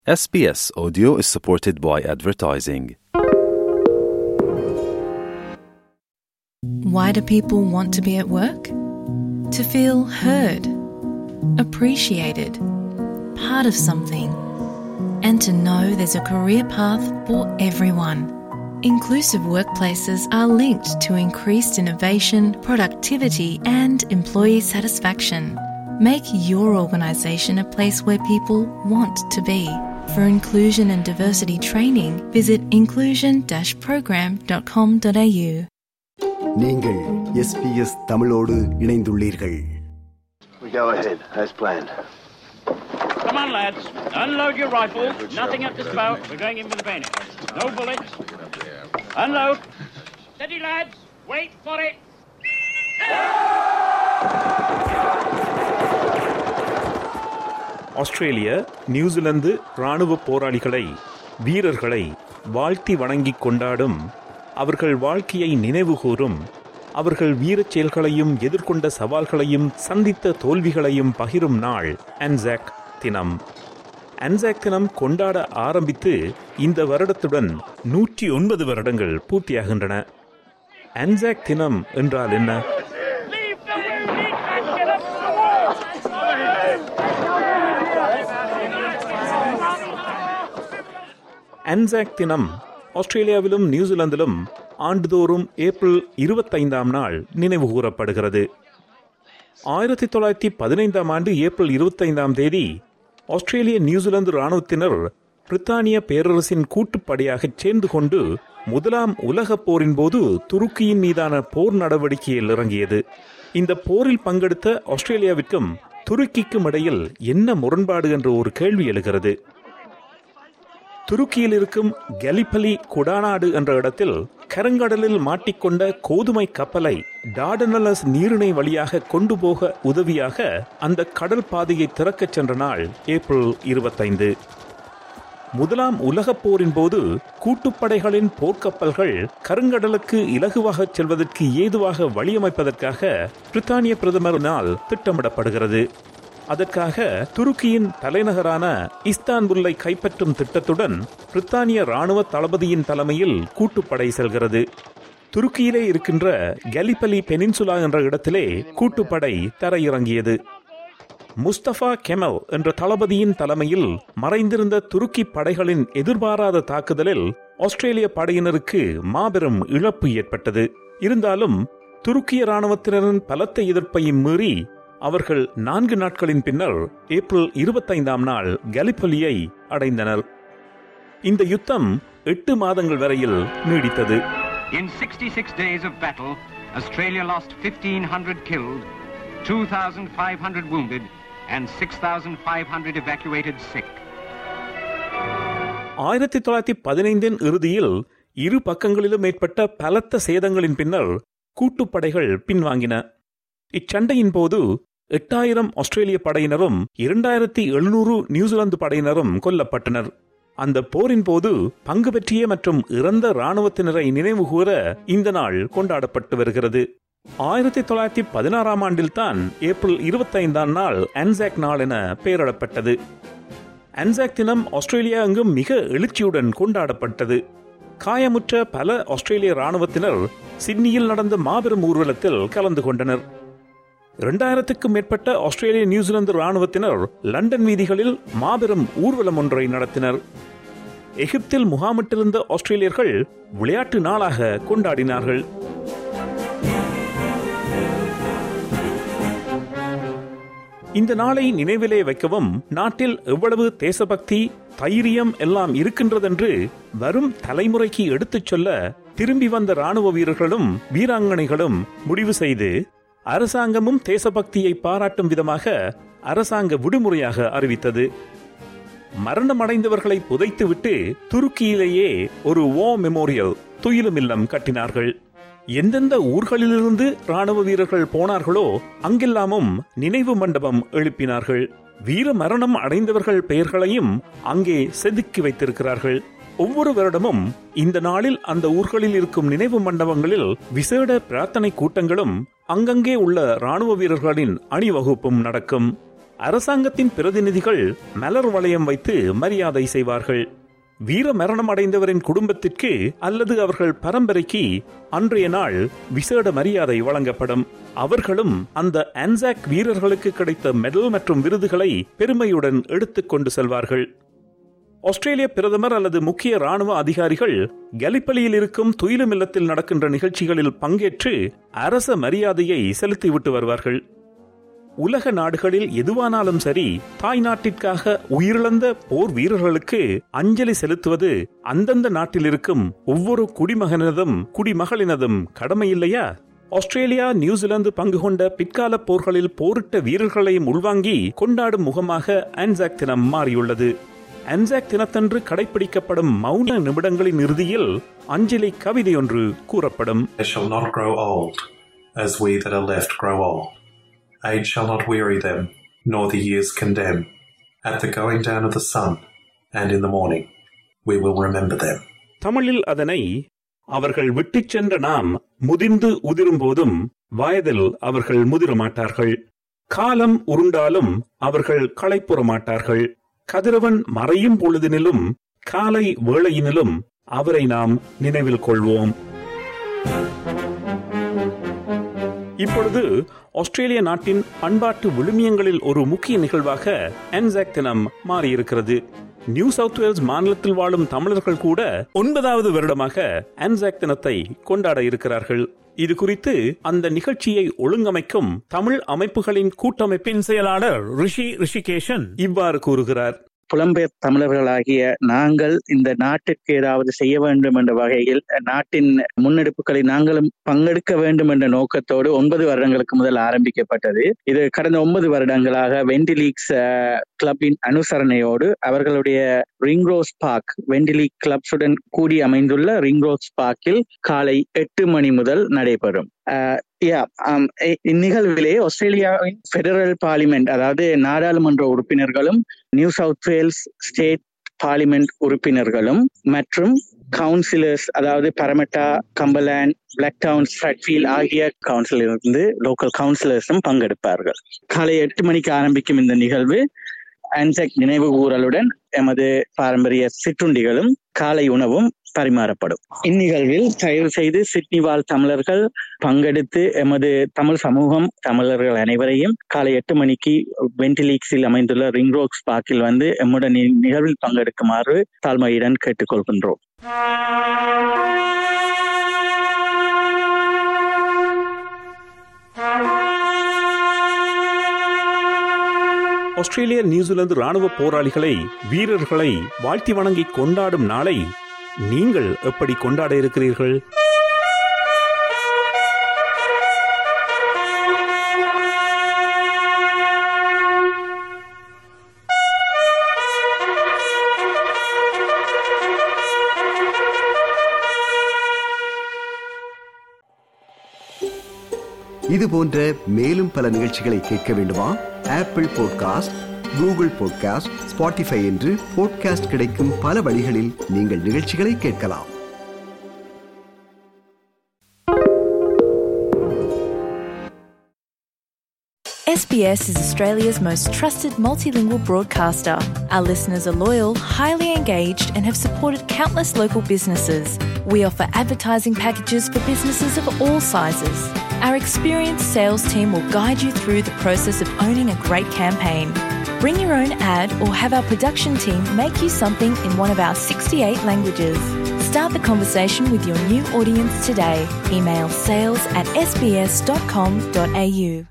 SBS Audio is supported by advertising. Why do people want to be at work? To feel heard, appreciated, part of something, and to know there's a career path for everyone. Inclusive workplaces are linked to increased innovation, productivity, and employee satisfaction. Make your organisation a place where people want to be. For inclusion and diversity training, visit inclusion-program.com.au. நீங்கள் SBS தமிழோடு இணைந்துள்ளீர்கள் We go ahead, as planned. Come on, lads. Unload your rifles. Nothing up the spout. We're going in with the bayonet. No bullets. Unload. Steady, lads. Wait for it. Australia New Zealand இராணுவ போராளிகளை வீரர்களை வாழ்த்தி வணங்கிக் கொண்டாடும் அவர்கள் வாழ்க்கையை நினைவுகூரும் அவர்கள் வீரச் செயல்களையும் எதிர்கொண்ட சவால்களையும் சந்தித்த தோல்விகளையும் பகிரும் நாள் அன்சாக் தினம் அன்சாக் தினம் கொண்டாட ஆரம்பித்து இந்த வருடத்துடன் நூற்றி ஒன்பது வருடங்கள் பூர்த்தியாகின்றன அன்சாக் தினம் என்றால் என்ன Leave the wounded and get up to the wall. Anzac தினம் ஆஸ்திரேலியாவிலும் நியூசிலாந்திலும் ஆண்டுதோறும் ஏப்ரல் இருபத்தைந்தாம் நாள் நினைவு கூறப்படுகிறது ஆயிரத்தி தொள்ளாயிரத்தி பதினைந்தாம் ஆண்டு ஏப்ரல் இருபத்தைந்தாம் தேதி ஆஸ்திரேலிய நியூசிலாந்து இராணுவத்தினர் பிரித்தானிய பேரரசின் கூட்டுப்படையாக சேர்ந்து கொண்டு முதலாம் உலகப் போரின் போது துருக்கியின் மீதான போர் நடவடிக்கையில் இறங்கியது இந்த போரில் பங்கெடுத்த ஆஸ்திரேலியாவிற்கும் துருக்கிக்கும் இடையில் என்ன முரண்பாடு என்ற ஒரு கேள்வி எழுகிறது துருக்கியில் இருக்கும் கலிபலி குடாநாடு என்ற இடத்தில் கருங்கடலில் மாட்டிக்கொண்ட கோதுமை கப்பலை டாடனலஸ் நீரிணை வழியாக கொண்டு போக உதவியாக அந்த கடல் பாதையை திறக்கச் சென்ற நாள் ஏப்ரல் இருபத்தைந்து முதலாம் உலகப் போரின் போது கூட்டுப்படைகளின் போர்க்கப்பல்கள் கருங்கடலுக்கு இலகுவாகச் செல்வதற்கு ஏதுவாக வழியமைப்பதற்காக பிரித்தானிய பிரதமரினால் திட்டமிடப்படுகிறது அதற்காக துருக்கியின் தலைநகரான இஸ்தான்புல்லை கைப்பற்றும் திட்டத்துடன் பிரித்தானிய ராணுவ தளபதியின் தலைமையில் கூட்டுப்படை செல்கிறது துருக்கியிலே இருக்கின்ற கலிபலி பெனின்சுலா என்ற இடத்திலே கூட்டுப்படை தரையிறங்கியது முஸ்தபா கெமல் என்ற தளபதியின் தலைமையில் மறைந்திருந்த துருக்கி படைகளின் எதிர்பாராத தாக்குதலில் ஆஸ்திரேலிய படையினருக்கு மாபெரும் இழப்பு ஏற்பட்டது இருந்தாலும் துருக்கிய ராணுவத்தினரின் பலத்த எதிர்ப்பையும் மீறி அவர்கள் நான்கு நாட்களின் பின்னர் ஏப்ரல் இருபத்தைந்தாம் நாள் கலிபலியை அடைந்தனர் இந்த யுத்தம் எட்டு மாதங்கள் வரையில் நீடித்தது In 66 days of battle, Australia lost 1,500 killed, 2,500 wounded, and 6,500 evacuated sick. ஆயிரத்தி தொள்ளாயிரத்தி பதினைந்தின் இறுதியில் இரு பக்கங்களிலும் ஏற்பட்ட பலத்த சேதங்களின் பின்னர் கூட்டுப்படைகள் பின்வாங்கின இச்சண்டையின் போது எட்டாயிரம் ஆஸ்திரேலிய படையினரும் இரண்டாயிரத்தி எழுநூறு நியூசிலாந்து படையினரும் கொல்லப்பட்டனர் அந்த போரின் போது பங்கு பெற்றிய மற்றும் இறந்த இராணுவத்தினரை நினைவுகூர இந்த நாள் கொண்டாடப்பட்டு வருகிறது ஆயிரத்தி தொள்ளாயிரத்தி பதினாறாம் ஆண்டில்தான் ஏப்ரல் இருபத்தைந்தாம் நாள் அன்சாக் நாள் என பெயரிடப்பட்டது அன்சாக் தினம் ஆஸ்திரேலியா எங்கும் மிக எழுச்சியுடன் கொண்டாடப்பட்டது காயமுற்ற பல ஆஸ்திரேலிய ராணுவத்தினர் சிட்னியில் நடந்த மாபெரும் ஊர்வலத்தில் கலந்து கொண்டனர் இரண்டாயிரத்துக்கும் மேற்பட்ட ஆஸ்திரேலிய நியூசிலாந்து ராணுவத்தினர் லண்டன் வீதிகளில் மாபெரும் ஊர்வலம் ஒன்றை நடத்தினர் எகிப்தில் முகாமிட்டிருந்த ஆஸ்திரேலியர்கள் விளையாட்டு நாளாக கொண்டாடினார்கள் இந்த நாளை நினைவிலே வைக்கவும் நாட்டில் எவ்வளவு தேசபக்தி தைரியம் எல்லாம் இருக்கின்றதென்று வரும் தலைமுறைக்கு எடுத்துச் சொல்ல திரும்பி வந்த ராணுவ வீரர்களும் வீராங்கனைகளும் முடிவு செய்து அரசாங்கமும் தேசபக்தியை பாராட்டும் விதமாக அரசாங்க விடுமுறையாக அறிவித்தது மரணமடைந்தவர்களை புதைத்துவிட்டு துருக்கியிலேயே ஒரு வோ மெமோரியல் துயிலும் இல்லம் கட்டினார்கள் எந்தெந்த ஊர்களிலிருந்து ராணுவ வீரர்கள் போனார்களோ அங்கெல்லாமும் நினைவு மண்டபம் எழுப்பினார்கள் வீர மரணம் அடைந்தவர்கள் பெயர்களையும் அங்கே செதுக்கி வைத்திருக்கிறார்கள் ஒவ்வொரு வருடமும் இந்த நாளில் அந்த ஊர்களில் இருக்கும் நினைவு மண்டபங்களில் விசேட பிரார்த்தனை கூட்டங்களும் அங்கங்கே உள்ள ராணுவ வீரர்களின் அணிவகுப்பும் நடக்கும் அரசாங்கத்தின் பிரதிநிதிகள் மலர் வளையம் வைத்து மரியாதை செய்வார்கள் வீர மரணம் அடைந்தவரின் குடும்பத்திற்கு அல்லது அவர்கள் பரம்பரைக்கு அன்றைய நாள் விசேட மரியாதை வழங்கப்படும் அவர்களும் அந்த அன்சாக் வீரர்களுக்கு கிடைத்த மெடல் மற்றும் விருதுகளை பெருமையுடன் எடுத்துக்கொண்டு செல்வார்கள் ஆஸ்திரேலிய பிரதமர் அல்லது முக்கிய ராணுவ அதிகாரிகள் கலிப்பலியில் இருக்கும் துயிலும் இல்லத்தில் நடக்கின்ற நிகழ்ச்சிகளில் பங்கேற்று அரச மரியாதையை செலுத்திவிட்டு வருவார்கள் உலக நாடுகளில் எதுவானாலும் சரி தாய் நாட்டிற்காக உயிரிழந்த போர் வீரர்களுக்கு அஞ்சலி செலுத்துவது அந்தந்த நாட்டில் இருக்கும் ஒவ்வொரு குடிமகனதும் குடிமகளினதும் கடமை இல்லையா ஆஸ்திரேலியா நியூசிலாந்து பங்கு கொண்ட பிற்கால போர்களில் போரிட்ட வீரர்களையும் உள்வாங்கி கொண்டாடும் முகமாக ஆன்சாக் தினம் மாறியுள்ளது ஆன்சாக் தினத்தன்று கடைபிடிக்கப்படும் மௌன நிமிடங்களின் இறுதியில் அஞ்சலி கவிதை ஒன்று கூறப்படும் They shall not grow old, as we that are left grow old. Age shall not weary them, nor the years condemn. At the going down of the sun, and in the morning, we will remember them. தமிழில் அதனை அவர்கள் விட்டுச் சென்ற நாம் முதிர்ந்து உதிரும் போதும் வயதில் அவர்கள் முதிர மாட்டார்கள் காலம் உருண்டாலும் அவர்கள் களைப்புற மாட்டார்கள் கதிரவன் மறையும் பொழுதினிலும் காலை வேளையினிலும் அவரை நாம் நினைவில் கொள்வோம் இப்பொழுது ஆஸ்திரேலிய நாட்டின் பண்பாட்டு விழுமியங்களில் ஒரு முக்கிய நிகழ்வாக அன்சாக் தினம் மாறியிருக்கிறது நியூ சவுத் வேல்ஸ் மாநிலத்தில் வாழும் தமிழர்கள் கூட ஒன்பதாவது வருடமாக அன்சாக் தினத்தை கொண்டாட இருக்கிறார்கள் இது குறித்து அந்த நிகழ்ச்சியை ஒழுங்கமைக்கும் தமிழ் அமைப்புகளின் கூட்டமைப்பின் செயலாளர் ரிஷி ரிஷிகேஷன் இவ்வாறு கூறுகிறார் புலம்பெயர் தமிழர்களாகிய நாங்கள் இந்த நாட்டிற்கு ஏதாவது செய்ய வேண்டும் என்ற வகையில் நாட்டின் முன்னெடுப்புகளை நாங்களும் பங்கெடுக்க வேண்டும் என்ற நோக்கத்தோடு ஒன்பது வருடங்களுக்கு முதல் ஆரம்பிக்கப்பட்டது இது கடந்த ஒன்பது வருடங்களாக வெண்டிலீக்ஸ் கிளப்பின் அனுசரணையோடு அவர்களுடைய ரிங்ரோஸ் பார்க் வெண்டிலீக் கிளப்ஸுடன் கூடி அமைந்துள்ள ரிங்ரோஸ் பார்க்கில் காலை எட்டு மணி முதல் நடைபெறும் இந்நிகழ்விலே ஆஸ்திரேலியாவின் பெடரல் பார்லிமெண்ட் அதாவது நாடாளுமன்ற உறுப்பினர்களும் New South Wales state parliament உறுப்பினர்களும் மற்றும் கவுன்சிலர்ஸ் அதாவது பரமட்டா கம்பலாண்ட் பிளாக் டவுன் ஃபில் ஆகிய கவுன்சிலிருந்து லோக்கல் கவுன்சிலர்ஸும் பங்கெடுப்பார்கள் காலை எட்டு மணிக்கு ஆரம்பிக்கும் இந்த நிகழ்வு ஆன்செக் நினைவு கூறலுடன் எமது பாரம்பரிய சிற்றுண்டிகளும் காலை உணவும் பரிமாறப்படும் இந்நிகழ்வில் தயவு செய்து சிட்னி வாழ் தமிழர்கள் பங்கெடுத்து எமது தமிழ் சமூகம் தமிழர்கள் அனைவரையும் காலை எட்டு மணிக்கு வெண்டிலீக்ஸில் அமைந்துள்ள ரிங் ரோக்ஸ் பார்க்கில் வந்து எம்முடன் நிகழ்வில் பங்கெடுக்குமாறு தாழ்மையுடன் கேட்டுக்கொள்கின்றோம் ஆஸ்திரேலிய நியூசிலாந்து ராணுவ போராளிகளை வீரர்களை வாழ்த்தி வணங்கி கொண்டாடும் நாளை நீங்கள் எப்படி கொண்டாட இருக்கிறீர்கள் இது போன்ற மேலும் பல நிகழ்ச்சிகளை கேட்க வேண்டுமா Apple podcast Google podcast Spotify என்று பாட்காஸ்ட் கிடைக்கும் பல வழிகளில் நீங்கள் நிகழ்ச்சிகளை கேட்கலாம் SBS is Australia's most trusted multilingual broadcaster. Our listeners are loyal, highly engaged, and have supported countless local businesses. We offer advertising packages for businesses of all sizes. Our experienced sales team will guide you through the process of owning a great campaign. Bring your own ad or have our production team make you something in one of our 68 languages. Start the conversation with your new audience today. Email sales at sbs.com.au.